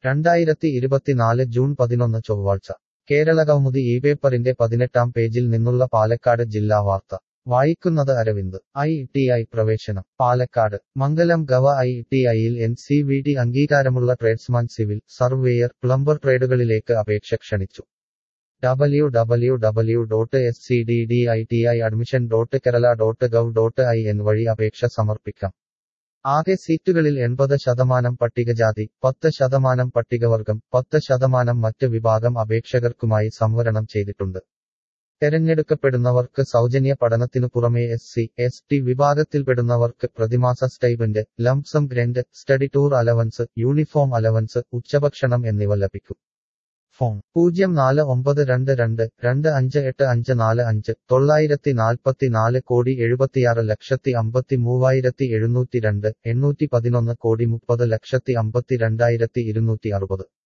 രണ്ടായിരത്തി ഇരുപത്തിനാല് ജൂൺ പതിനൊന്ന് ചൊവ്വാഴ്ച കേരളകൗമുദി ഈ പേപ്പറിന്റെ പതിനെട്ടാം പേജിൽ നിന്നുള്ള പാലക്കാട് ജില്ലാ വാർത്ത വായിക്കുന്നത് അരവിന്ദ് ഐ ടി ഐ പ്രവേശനം Palakkad Mangalam gov I T ഐയിൽ എൻ സി വി ടി അംഗീകാരമുള്ള ട്രേഡ്സ്മാൻ സിവിൽ സർവേയർ പ്ലംബർ ട്രേഡുകളിലേക്ക് അപേക്ഷ ക്ഷണിച്ചു W W W dot S C D D I T I admission dot Kerala dot gov dot I N വഴി അപേക്ഷ സമർപ്പിക്കാം ആകെ സീറ്റുകളിൽ എൺപത് ശതമാനം പട്ടികജാതി പത്ത് ശതമാനം പട്ടികവർഗം പത്ത് ശതമാനം മറ്റ് വിഭാഗം അപേക്ഷകർക്കുമായി സംവരണം ചെയ്തിട്ടുണ്ട് തെരഞ്ഞെടുക്കപ്പെടുന്നവർക്ക് സൗജന്യ പഠനത്തിനു പുറമെ എസ് സി എസ് ടി വിഭാഗത്തിൽപ്പെടുന്നവർക്ക് പ്രതിമാസ stipend lump sum grant study tour allowance uniform allowance ഉച്ചഭക്ഷണം എന്നിവ ലഭിക്കും ഫോൺ പൂജ്യം നാല് ഒമ്പത് രണ്ട് രണ്ട് രണ്ട് അഞ്ച് എട്ട് അഞ്ച് നാല് അഞ്ച് തൊള്ളായിരത്തി നാൽപ്പത്തി നാല് കോടി എഴുപത്തിയാറ് ലക്ഷത്തി അമ്പത്തി മൂവായിരത്തി എഴുന്നൂറ്റി രണ്ട് എണ്ണൂറ്റി പതിനൊന്ന് കോടി മുപ്പത് ലക്ഷത്തി അമ്പത്തി രണ്ടായിരത്തി ഇരുന്നൂറ്റി അറുപത്